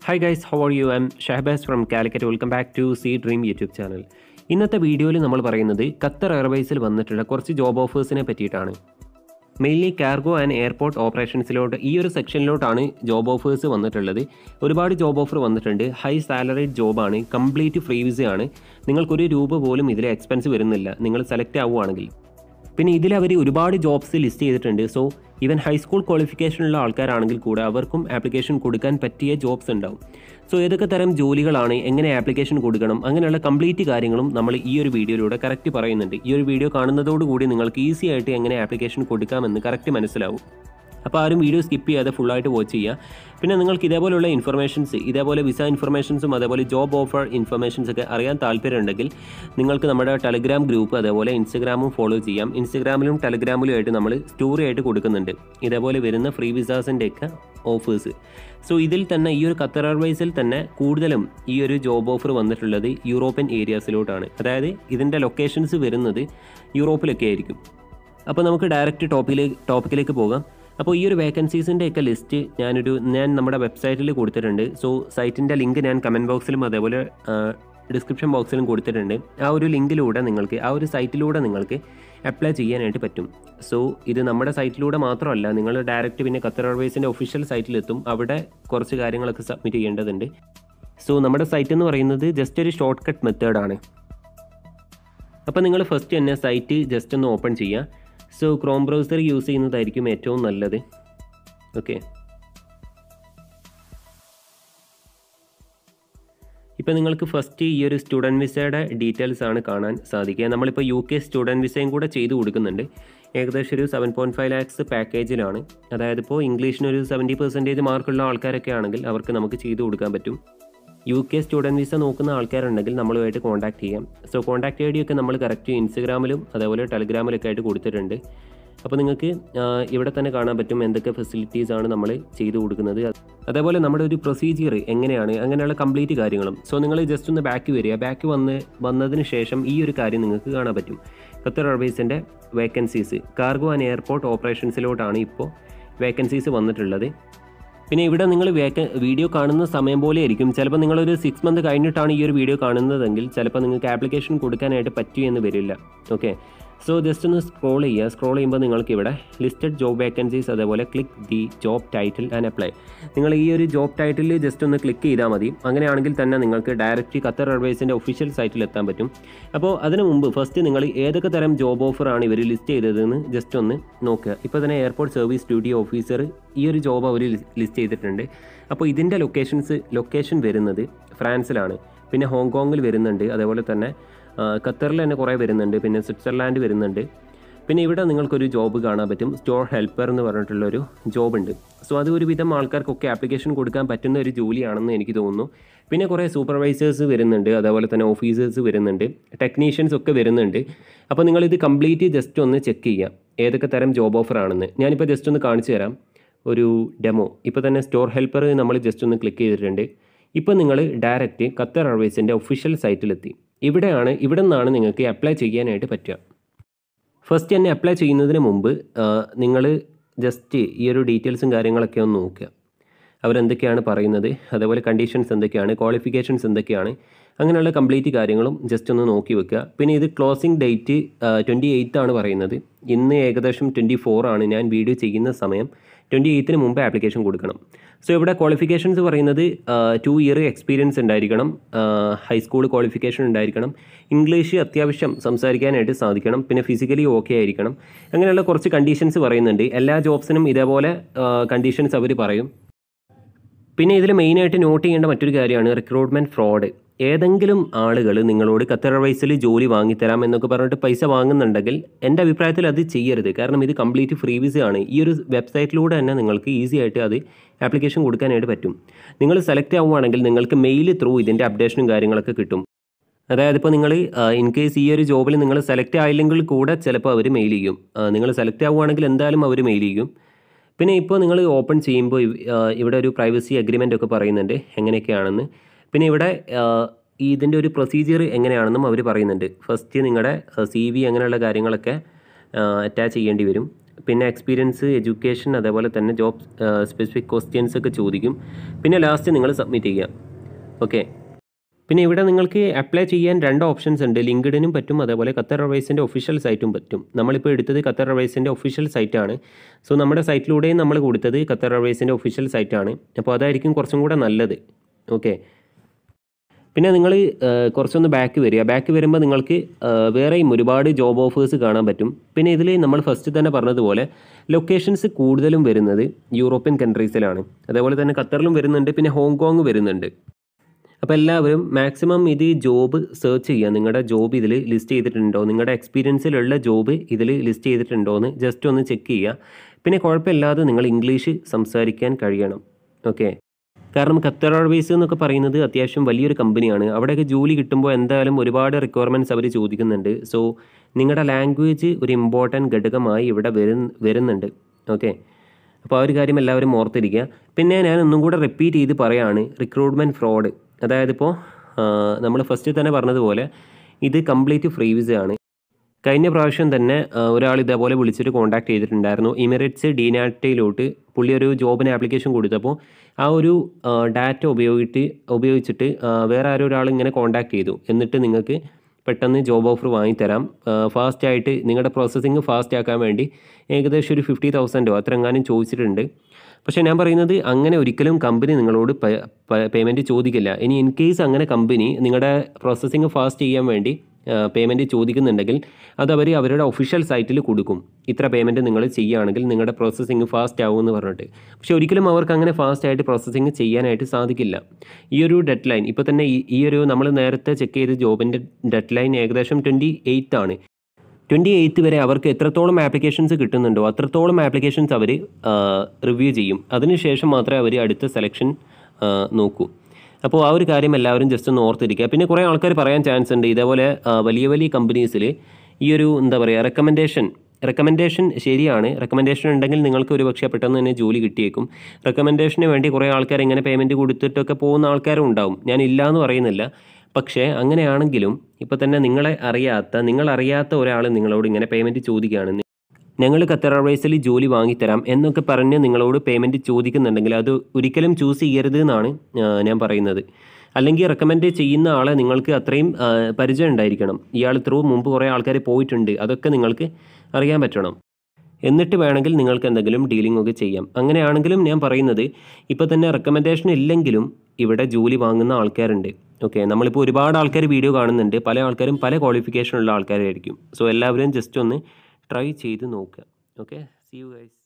hi guys how are you I'm Shahabaz from Calicut welcome back to C dream YouTube channel ഇന്നത്തെ വീഡിയോയിൽ നമ്മൾ പറയുന്നത് Qatar എയർവേസിൽ വന്നിട്ടുള്ള കുറച്ച് ജോബ് ഓഫേഴ്സിനെ പറ്റിയിട്ടാണ് മെയിൻലി കാർഗോ ആൻഡ് എയർപോർട്ട് ഓപ്പറേഷൻസിലോട്ട് ഈ ഒരു സെക്ഷനിലോട്ടാണ് ജോബ് ഓഫേഴ്സ് വന്നിട്ടുള്ളത് ഒരുപാട് ജോബ് ഓഫർ വന്നിട്ടുണ്ട് ഹൈ സാലറിഡ് ജോബാണ് കംപ്ലീറ്റ് ഫ്രീ വിസയാണ് നിങ്ങൾക്കൊരു രൂപ പോലും ഇതിൽ എക്സ്പെൻസ് വരുന്നില്ല നിങ്ങൾ സെലക്ട് ആവുകയാണെങ്കിൽ പിന്നെ ഇതിൽ അവർ ഒരുപാട് ജോബ്സ് ലിസ്റ്റ് ചെയ്തിട്ടുണ്ട് സോ ഈവൻ ഹൈസ്കൂൾ ക്വാളിഫിക്കേഷനുള്ള ആൾക്കാരാണെങ്കിൽ കൂടെ അവർക്കും ആപ്ലിക്കേഷൻ കൊടുക്കാൻ പറ്റിയ ജോബ്സ് ഉണ്ടാവും സോ ഏതൊക്കെ തരം ജോലികളാണ് എങ്ങനെ ആപ്ലിക്കേഷൻ കൊടുക്കണം അങ്ങനെയുള്ള കംപ്ലീറ്റ് കാര്യങ്ങളും നമ്മൾ ഈ ഒരു വീഡിയോയിലൂടെ കറക്റ്റ് പറയുന്നുണ്ട് ഈ ഒരു വീഡിയോ കാണുന്നതോടുകൂടി നിങ്ങൾക്ക് ഈസി ആയിട്ട് എങ്ങനെ ആപ്ലിക്കേഷൻ കൊടുക്കാമെന്ന് കറക്റ്റ് മനസ്സിലാവും അപ്പോൾ ആരും വീഡിയോ സ്കിപ്പ് ചെയ്യാതെ ഫുള്ളായിട്ട് വാച്ച് ചെയ്യുക പിന്നെ നിങ്ങൾക്ക് ഇതേപോലെയുള്ള ഇൻഫർമേഷൻസ് ഇതേപോലെ വിസ ഇൻഫർമേഷൻസും അതേപോലെ ജോബ് ഓഫർ ഇൻഫർമേഷൻസ് ഒക്കെ അറിയാൻ താല്പര്യമുണ്ടെങ്കിൽ നിങ്ങൾക്ക് നമ്മുടെ ടെലഗ്രാം ഗ്രൂപ്പ് അതേപോലെ ഇൻസ്റ്റഗ്രാമും ഫോളോ ചെയ്യാം ഇൻസ്റ്റഗ്രാമിലും ടെലഗ്രാമിലും ആയിട്ട് നമ്മൾ സ്റ്റോറി ആയിട്ട് കൊടുക്കുന്നുണ്ട് ഇതേപോലെ വരുന്ന ഫ്രീ വിസാസിൻ്റെ ഒക്കെ ഓഫേഴ്സ് സോ ഇതിൽ തന്നെ ഈ ഒരു ഖത്തർ എയർവേസിൽ തന്നെ കൂടുതലും ഈ ഒരു ജോബ് ഓഫർ വന്നിട്ടുള്ളത് യൂറോപ്യൻ ഏരിയാസിലോട്ടാണ് അതായത് ഇതിൻ്റെ ലൊക്കേഷൻസ് വരുന്നത് യൂറോപ്പിലൊക്കെ ആയിരിക്കും അപ്പോൾ നമുക്ക് ഡയറക്റ്റ് ടോപ്പിലേക്ക് ടോപ്പിക്കിലേക്ക് പോകാം അപ്പോൾ ഈ ഒരു വേക്കൻസീസിൻ്റെ ഒക്കെ ലിസ്റ്റ് ഞാനൊരു ഞാൻ നമ്മുടെ വെബ്സൈറ്റിൽ കൊടുത്തിട്ടുണ്ട് സോ സൈറ്റിൻ്റെ ലിങ്ക് ഞാൻ കമൻറ്റ് ബോക്സിലും അതേപോലെ ഡിസ്ക്രിപ്ഷൻ ബോക്സിലും കൊടുത്തിട്ടുണ്ട് ആ ഒരു ലിങ്കിലൂടെ നിങ്ങൾക്ക് ആ ഒരു സൈറ്റിലൂടെ നിങ്ങൾക്ക് അപ്ലൈ ചെയ്യാനായിട്ട് പറ്റും സോ ഇത് നമ്മുടെ സൈറ്റിലൂടെ മാത്രമല്ല നിങ്ങൾ ഡയറക്റ്റ് പിന്നെ ഖത്തർ എയർവേസിൻ്റെ ഒഫീഷ്യൽ സൈറ്റിലെത്തും അവിടെ കുറച്ച് കാര്യങ്ങളൊക്കെ സബ്മിറ്റ് ചെയ്യേണ്ടതുണ്ട് സോ നമ്മുടെ സൈറ്റ് എന്ന് പറയുന്നത് ജസ്റ്റ് ഒരു ഷോർട്ട് കട്ട് മെത്തേഡാണ് അപ്പോൾ നിങ്ങൾ ഫസ്റ്റ് തന്നെ സൈറ്റ് ജസ്റ്റ് ഒന്ന് ഓപ്പൺ ചെയ്യുക സോ ക്രോം ബ്രൗസർ യൂസ് ചെയ്യുന്നതായിരിക്കും ഏറ്റവും നല്ലത് ഓക്കെ ഇപ്പോൾ നിങ്ങൾക്ക് ഫസ്റ്റ് ഈ ഒരു സ്റ്റുഡൻറ്റ് വിസയുടെ ഡീറ്റെയിൽസ് ആണ് കാണാൻ സാധിക്കുക നമ്മളിപ്പോൾ യു കെ സ്റ്റുഡൻറ്റ് വിസയും കൂടെ ചെയ്ത് കൊടുക്കുന്നുണ്ട് ഏകദേശം ഒരു സെവൻ പോയിൻറ്റ് ഫൈവ് ലാക്സ് പാക്കേജിലാണ് അതായത് ഇപ്പോൾ ഇംഗ്ലീഷിന് ഒരു സെവൻറ്റി പെർസെൻറ്റേജ് മാർക്കുള്ള ആൾക്കാരൊക്കെ ആണെങ്കിൽ അവർക്ക് നമുക്ക് ചെയ്ത് കൊടുക്കാൻ പറ്റും യു കെ സ്റ്റുഡൻറ്റ് വിസ നോക്കുന്ന ആൾക്കാരുണ്ടെങ്കിൽ നമ്മളുമായിട്ട് കോൺടാക്ട് ചെയ്യാം സോ കോൺടാക്ട് ഐ ഡി ഒക്കെ നമ്മൾ കറക്റ്റ് ഇൻസ്റ്റഗ്രാമിലും അതേപോലെ ടെലഗ്രാമിലൊക്കെ ആയിട്ട് കൊടുത്തിട്ടുണ്ട് അപ്പോൾ നിങ്ങൾക്ക് ഇവിടെ തന്നെ കാണാൻ പറ്റും എന്തൊക്കെ ഫെസിലിറ്റീസ് ആണ് നമ്മൾ ചെയ്തു കൊടുക്കുന്നത് അതേപോലെ നമ്മുടെ ഒരു പ്രൊസീജിയർ എങ്ങനെയാണ് അങ്ങനെയുള്ള കംപ്ലീറ്റ് കാര്യങ്ങളും സോ നിങ്ങൾ ജസ്റ്റ് ഒന്ന് ബാക്ക് വരിക ബാക്ക് വന്ന് വന്നതിന് ശേഷം ഈ ഒരു കാര്യം നിങ്ങൾക്ക് കാണാൻ പറ്റും ഖത്തർ എയർവേസിൻ്റെ വേക്കൻസീസ് കാർഗോ ആൻഡ് എയർപോർട്ട് ഓപ്പറേഷൻസിലോട്ടാണ് ഇപ്പോൾ വേക്കൻസീസ് വന്നിട്ടുള്ളത് പിന്നെ ഇവിടെ നിങ്ങൾ വേക്ക വീഡിയോ കാണുന്ന സമയം പോലെ ആയിരിക്കും ചിലപ്പോൾ നിങ്ങളൊരു സിക്സ് മന്ത് കഴിഞ്ഞിട്ടാണ് ഈ ഒരു വീഡിയോ കാണുന്നതെങ്കിൽ ചിലപ്പോൾ നിങ്ങൾക്ക് ആപ്ലിക്കേഷൻ കൊടുക്കാനായിട്ട് പറ്റൂ എന്ന് വരില്ല ഓക്കെ സോ ജസ്റ്റ് ഒന്ന് സ്ക്രോൾ ചെയ്യുക സ്ക്രോൾ ചെയ്യുമ്പോൾ നിങ്ങൾക്ക് ഇവിടെ ലിസ്റ്റഡ് ജോബ് വേക്കൻസീസ് അതേപോലെ click the job title and apply നിങ്ങൾ ഈ ഒരു ജോബ് ടൈറ്റിൽ ജസ്റ്റ് ഒന്ന് ക്ലിക്ക് ചെയ്താൽ മതി അങ്ങനെയാണെങ്കിൽ തന്നെ നിങ്ങൾക്ക് ഡയറക്റ്റ് ഖത്തർ എയർവേസിൻ്റെ ഒഫീഷ്യൽ സൈറ്റിൽ എത്താൻ പറ്റും അപ്പോൾ അതിന് മുമ്പ് ഫസ്റ്റ് നിങ്ങൾ ഏതൊക്കെ തരം ജോബ് ഓഫറാണ് ഇവർ ലിസ്റ്റ് ചെയ്തതെന്ന് ജസ്റ്റ് ഒന്ന് നോക്കുക ഇപ്പോൾ തന്നെ എയർപോർട്ട് സർവീസ് ഡ്യൂട്ടി ഓഫീസർ ഈ ഒരു ജോബ് അവർ ലിസ്റ്റ് ചെയ്തിട്ടുണ്ട് അപ്പോൾ ഇതിൻ്റെ ലൊക്കേഷൻസ് ലൊക്കേഷൻ വരുന്നത് ഫ്രാൻസിലാണ് പിന്നെ ഹോങ്കോങ്ങിൽ വരുന്നുണ്ട് അതേപോലെ തന്നെ ഖത്തറിൽ തന്നെ കുറേ വരുന്നുണ്ട് പിന്നെ സ്വിറ്റ്സർലാൻഡ് വരുന്നുണ്ട് പിന്നെ ഇവിടെ നിങ്ങൾക്കൊരു ജോബ് കാണാൻ പറ്റും സ്റ്റോർ ഹെൽപ്പർ എന്ന് പറഞ്ഞിട്ടുള്ളൊരു ജോബ് ഉണ്ട് സോ അത് ഒരുവിധം ആൾക്കാർക്കൊക്കെ ആപ്ലിക്കേഷൻ കൊടുക്കാൻ പറ്റുന്ന ഒരു ജോലിയാണെന്ന് എനിക്ക് തോന്നുന്നു പിന്നെ കുറേ സൂപ്പർവൈസേഴ്സ് വരുന്നുണ്ട് അതേപോലെ തന്നെ ഓഫീസേഴ്സ് വരുന്നുണ്ട് ടെക്നീഷ്യൻസ് ഒക്കെ വരുന്നുണ്ട് അപ്പോൾ നിങ്ങളിത് കംപ്ലീറ്റ് ജസ്റ്റ് ഒന്ന് ചെക്ക് ചെയ്യാം ഏതൊക്കെ തരം ജോബ് ഓഫർ ആണെന്ന് ഞാനിപ്പോൾ ജസ്റ്റ് ഒന്ന് കാണിച്ചു തരാം ഒരു ഡെമോ ഇപ്പോൾ തന്നെ സ്റ്റോർ ഹെൽപ്പർ നമ്മൾ ജസ്റ്റ് ഒന്ന് ക്ലിക്ക് ചെയ്തിട്ടുണ്ട് ഇപ്പോൾ നിങ്ങൾ ഡയറക്റ്റ് ഖത്തർ എയർവേസിൻ്റെ ഒഫീഷ്യൽ സൈറ്റിലെത്തി ഇവിടെയാണ് ഇവിടെ നിന്നാണ് നിങ്ങൾക്ക് അപ്ലൈ ചെയ്യാനായിട്ട് പറ്റുക ഫസ്റ്റ് തന്നെ അപ്ലൈ ചെയ്യുന്നതിന് മുമ്പ് നിങ്ങൾ ജസ്റ്റ് ഈ ഒരു ഡീറ്റെയിൽസും കാര്യങ്ങളൊക്കെ ഒന്ന് നോക്കുക അവരെന്തൊക്കെയാണ് പറയുന്നത് അതേപോലെ കണ്ടീഷൻസ് എന്തൊക്കെയാണ് ക്വാളിഫിക്കേഷൻസ് എന്തൊക്കെയാണ് അങ്ങനെയുള്ള കംപ്ലീറ്റ് കാര്യങ്ങളും ജസ്റ്റ് ഒന്ന് നോക്കി വെക്കുക പിന്നെ ഇത് ക്ലോസിംഗ് ഡേറ്റ് ട്വൻറ്റി എയ്ത്ത് ആണ് പറയുന്നത് ഇന്ന് ഏകദേശം ട്വൻറ്റി ഫോർ ആണ് ഞാൻ വീഡിയോ ചെയ്യുന്ന സമയം ട്വൻറ്റി എയ്ത്തിന് മുമ്പ് ആപ്ലിക്കേഷൻ കൊടുക്കണം സോ ഇവിടെ ക്വാളിഫിക്കേഷൻസ് പറയുന്നത് ടു ഇയർ എക്സ്പീരിയൻസ് ഉണ്ടായിരിക്കണം ഹൈസ്കൂൾ ക്വാളിഫിക്കേഷൻ ഉണ്ടായിരിക്കണം ഇംഗ്ലീഷ് അത്യാവശ്യം സംസാരിക്കാനായിട്ട് സാധിക്കണം പിന്നെ ഫിസിക്കലി ഓക്കെ ആയിരിക്കണം അങ്ങനെയുള്ള കുറച്ച് കണ്ടീഷൻസ് പറയുന്നുണ്ട് എല്ലാ ജോബ്സിനും ഇതേപോലെ കണ്ടീഷൻസ് അവർ പറയും പിന്നെ ഇതിൽ മെയിനായിട്ട് നോട്ട് ചെയ്യേണ്ട മറ്റൊരു കാര്യമാണ് റിക്രൂട്ട്മെൻറ്റ് ഫ്രോഡ് ഏതെങ്കിലും ആളുകൾ നിങ്ങളോട് ഖത്തർ എയർവേസിൽ ജോലി വാങ്ങിത്തരാം എന്നൊക്കെ പറഞ്ഞിട്ട് പൈസ വാങ്ങുന്നുണ്ടെങ്കിൽ എൻ്റെ അഭിപ്രായത്തിൽ അത് ചെയ്യരുത് കാരണം ഇത് കംപ്ലീറ്റ് ഫ്രീ വിസ ആണ് ഈ ഒരു വെബ്സൈറ്റിലൂടെ തന്നെ നിങ്ങൾക്ക് ഈസി ആയിട്ട് അത് ആപ്ലിക്കേഷൻ കൊടുക്കാനായിട്ട് പറ്റും നിങ്ങൾ സെലക്ട് ആവുകയാണെങ്കിൽ നിങ്ങൾക്ക് മെയിൽ ത്രൂ ഇതിൻ്റെ അപ്ഡേഷനും കാര്യങ്ങളൊക്കെ കിട്ടും അതായത് ഇപ്പോൾ നിങ്ങൾ ഇൻ കേസ് ഈ ഒരു ജോബിൽ നിങ്ങൾ സെലക്ട് ആയില്ലെങ്കിൽ കൂടെ ചിലപ്പോൾ അവർ മെയിൽ ചെയ്യും നിങ്ങൾ സെലക്ട് ആവുകയാണെങ്കിൽ എന്തായാലും അവർ മെയിൽ ചെയ്യും പിന്നെ ഇപ്പോൾ നിങ്ങൾ ഓപ്പൺ ചെയ്യുമ്പോൾ ഇവിടെ ഒരു പ്രൈവസി അഗ്രിമെൻ്റ് ഒക്കെ പറയുന്നുണ്ട് എങ്ങനെയൊക്കെയാണെന്ന് പിന്നെ ഇവിടെ ഇതിൻ്റെ ഒരു പ്രൊസീജിയർ എങ്ങനെയാണെന്നും അവർ പറയുന്നുണ്ട് ഫസ്റ്റ് നിങ്ങളുടെ സി വി അങ്ങനെയുള്ള കാര്യങ്ങളൊക്കെ അറ്റാച്ച് ചെയ്യേണ്ടി വരും പിന്നെ എക്സ്പീരിയൻസ് എഡ്യൂക്കേഷൻ അതേപോലെ തന്നെ ജോബ് സ്പെസിഫിക് ക്വസ്റ്റ്യൻസ് ഒക്കെ ചോദിക്കും പിന്നെ ലാസ്റ്റ് നിങ്ങൾ സബ്മിറ്റ് ചെയ്യുക ഓക്കെ പിന്നെ ഇവിടെ നിങ്ങൾക്ക് അപ്ലൈ ചെയ്യാൻ രണ്ട് ഓപ്ഷൻസ് ഉണ്ട് ലിങ്ക്ഡിനും പറ്റും അതേപോലെ ഖത്തർ എയർവേസിൻ്റെ ഒഫീഷ്യൽ സൈറ്റും പറ്റും നമ്മളിപ്പോൾ എടുത്തത് ഖത്തർ എയർവേസിൻ്റെ ഒഫീഷ്യൽ സൈറ്റാണ് സോ നമ്മുടെ സൈറ്റിലൂടെയും നമ്മൾ കൊടുത്തത് ഖത്തർ എയർവേസിൻ്റെ ഒഫീഷ്യൽ സൈറ്റാണ് അപ്പോൾ അതായിരിക്കും കുറച്ചും കൂടെ നല്ലത് ഓക്കെ പിന്നെ നിങ്ങൾ കുറച്ചൊന്ന് ബാക്ക് വരിക ബാക്ക് വരുമ്പോൾ നിങ്ങൾക്ക് ആ, വേറെയും ഒരുപാട് ജോബ് ഓഫേഴ്സ് കാണാൻ പറ്റും പിന്നെ ഇതിൽ നമ്മൾ ഫസ്റ്റ് തന്നെ പറഞ്ഞതുപോലെ ലൊക്കേഷൻസ് കൂടുതലും വരുന്നത് യൂറോപ്യൻ കൺട്രീസിലാണ് അതേപോലെ തന്നെ ഖത്തറിലും വരുന്നുണ്ട് പിന്നെ ഹോങ്കോങ് വരുന്നുണ്ട് അപ്പോൾ എല്ലാവരും മാക്സിമം ഇത് ജോബ് സെർച്ച് ചെയ്യുക നിങ്ങളുടെ ജോബ് ഇതിൽ ലിസ്റ്റ് ചെയ്തിട്ടുണ്ടോ നിങ്ങളുടെ എക്സ്പീരിയൻസിലുള്ള ജോബ് ഇതിൽ ലിസ്റ്റ് ചെയ്തിട്ടുണ്ടോ എന്ന് ജസ്റ്റ് ഒന്ന് ചെക്ക് ചെയ്യുക പിന്നെ കുഴപ്പമില്ലാതെ നിങ്ങൾ ഇംഗ്ലീഷ് സംസാരിക്കാൻ കഴിയണം ഓക്കെ കാരണം ഖത്തർ എയർവേസ് എന്നൊക്കെ പറയുന്നത് അത്യാവശ്യം വലിയൊരു കമ്പനിയാണ് അവിടെയൊക്കെ ജോലി കിട്ടുമ്പോൾ എന്തായാലും ഒരുപാട് റിക്വയർമെൻറ്റ്സ് അവർ ചോദിക്കുന്നുണ്ട് സോ നിങ്ങളുടെ ലാംഗ്വേജ് ഒരു ഇമ്പോർട്ടൻറ്റ് ഘടകമായി ഇവിടെ വരുന്ന വരുന്നുണ്ട് ഓക്കെ അപ്പോൾ ആ ഒരു കാര്യം എല്ലാവരും ഓർത്തിരിക്കുക പിന്നെ ഞാൻ ഒന്നും കൂടെ റിപ്പീറ്റ് ചെയ്ത് പറയാണ് റിക്രൂട്ട്മെൻറ്റ് ഫ്രോഡ് അതായത് ഇപ്പോൾ നമ്മൾ ഫസ്റ്റ് തന്നെ പറഞ്ഞതുപോലെ ഇത് കംപ്ലീറ്റ് ഫ്രീ വിസയാണ് കഴിഞ്ഞ പ്രാവശ്യം തന്നെ ആ, ഒരാൾ ഇതേപോലെ വിളിച്ചിട്ട് കോൺടാക്ട് ചെയ്തിട്ടുണ്ടായിരുന്നു ഇമിറേറ്റ്സ് ഡീനാറ്റയിലോട്ട് പുള്ളി ഒരു ജോബിന് ആപ്ലിക്കേഷൻ കൊടുത്തപ്പോൾ ആ ഒരു ഡാറ്റ ഉപയോഗിച്ച് ഉപയോഗിച്ചിട്ട് ആ, വേറെ ആരോ ഒരാൾ ഇങ്ങനെ കോൺടാക്ട് ചെയ്തു എന്നിട്ട് നിങ്ങൾക്ക് പെട്ടെന്ന് ജോബ് ഓഫർ വാങ്ങിത്തരാം ഫാസ്റ്റ് ആയിട്ട് നിങ്ങളുടെ പ്രോസസ്സിങ് ഫാസ്റ്റ് ആക്കാൻ വേണ്ടി ഏകദേശം ഒരു ഫിഫ്റ്റി തൗസൻഡോ അത്ര എങ്ങാനും ചോദിച്ചിട്ടുണ്ട് പക്ഷേ ഞാൻ പറയുന്നത് അങ്ങനെ ഒരിക്കലും കമ്പനി നിങ്ങളോട് പേയ്മെൻറ്റ് ചോദിക്കില്ല ഇനി ഇൻ കേസ് അങ്ങനെ കമ്പനി നിങ്ങളുടെ പ്രോസസ്സിങ് ഫാസ്റ്റ് ചെയ്യാൻ വേണ്ടി പേയ്മെൻറ്റ് ചോദിക്കുന്നുണ്ടെങ്കിൽ അത് അവർ അവരുടെ ഒഫീഷ്യൽ സൈറ്റിൽ കൊടുക്കും ഇത്ര പേയ്മെൻറ്റ് നിങ്ങൾ ചെയ്യുകയാണെങ്കിൽ നിങ്ങളുടെ പ്രോസസ്സിങ് ഫാസ്റ്റ് ആവും എന്ന് പറഞ്ഞിട്ട് പക്ഷേ ഒരിക്കലും അവർക്ക് അങ്ങനെ ഫാസ്റ്റ് ആയിട്ട് പ്രോസസ്സിങ് ചെയ്യാനായിട്ട് സാധിക്കില്ല ഈ ഒരു ഡെഡ് ലൈൻ ഇപ്പോൾ തന്നെ ഈ- ഈ ഒരു നമ്മൾ നേരത്തെ ചെക്ക് ചെയ്ത ജോബിൻ്റെ ഡെഡ് ലൈൻ ഏകദേശം ട്വൻറ്റി എയ്ത്ത് ആണ് ട്വൻറ്റി എയ്ത്ത് വരെ അവർക്ക് എത്രത്തോളം ആപ്ലിക്കേഷൻസ് കിട്ടുന്നുണ്ടോ അത്രത്തോളം ആപ്ലിക്കേഷൻസ് അവർ റിവ്യൂ ചെയ്യും അതിനുശേഷം മാത്രമേ അവർ അടുത്ത സെലക്ഷൻ നോക്കൂ അപ്പോൾ ആ ഒരു കാര്യം എല്ലാവരും ജസ്റ്റ് ഒന്ന് ഓർത്തിരിക്കുക പിന്നെ കുറേ ആൾക്കാർ പറയാൻ ചാൻസ് ഉണ്ട് ഇതേപോലെ ആ, വലിയ വലിയ കമ്പനീസിൽ ഈ ഒരു എന്താ പറയുക റെക്കമെൻഡേഷൻ റെക്കമെൻഡേഷൻ ശരിയാണ് റെക്കമെൻഡേഷൻ ഉണ്ടെങ്കിൽ നിങ്ങൾക്ക് ഒരു പക്ഷേ പെട്ടെന്ന് തന്നെ ജോലി കിട്ടിയേക്കും റെക്കമെൻഡേഷന് വേണ്ടി കുറേ ആൾക്കാർ ഇങ്ങനെ പേയ്മെൻറ്റ് കൊടുത്തിട്ടൊക്കെ പോകുന്ന ആൾക്കാരും ഉണ്ടാവും ഞാൻ ഇല്ല എന്ന് പറയുന്നില്ല പക്ഷേ അങ്ങനെയാണെങ്കിലും ഇപ്പോൾ തന്നെ നിങ്ങളെ അറിയാത്ത നിങ്ങളറിയാത്ത ഒരാൾ നിങ്ങളോട് ഇങ്ങനെ പേയ്മെൻറ്റ് ചോദിക്കുകയാണ് ഞങ്ങൾ ഖത്തർ എയർവേസിൽ ജോലി വാങ്ങിത്തരാം എന്നൊക്കെ പറഞ്ഞ് നിങ്ങളോട് പേയ്മെൻറ്റ് ചോദിക്കുന്നുണ്ടെങ്കിൽ അത് ഒരിക്കലും ചൂസ് ചെയ്യരുത് എന്നാണ് ആ, ഞാൻ പറയുന്നത് അല്ലെങ്കിൽ റെക്കമെൻഡ് ചെയ്യുന്ന ആളെ നിങ്ങൾക്ക് അത്രയും ആ, പരിചയം ഉണ്ടായിരിക്കണം ഇയാൾ ത്രൂ മുമ്പ് കുറേ ആൾക്കാർ പോയിട്ടുണ്ട് അതൊക്കെ നിങ്ങൾക്ക് അറിയാൻ പറ്റണം എന്നിട്ട് വേണമെങ്കിൽ നിങ്ങൾക്ക് എന്തെങ്കിലും ഡീലിംഗ് ഒക്കെ ചെയ്യാം അങ്ങനെയാണെങ്കിലും ഞാൻ പറയുന്നത് ഇപ്പോൾ തന്നെ റെക്കമെൻഡേഷൻ ഇല്ലെങ്കിലും ഇവിടെ ജോലി വാങ്ങുന്ന ആൾക്കാരുണ്ട് ഓക്കെ നമ്മളിപ്പോൾ ഒരുപാട് ആൾക്കാർ വീഡിയോ കാണുന്നുണ്ട് പല ആൾക്കാരും പല ക്വാളിഫിക്കേഷനുള്ള ആൾക്കാരായിരിക്കും സോ എല്ലാവരും ജസ്റ്റ് ഒന്ന് ട്രൈ ചെയ്ത് നോക്കുക ഓക്കെ സി യു ഗൈസ്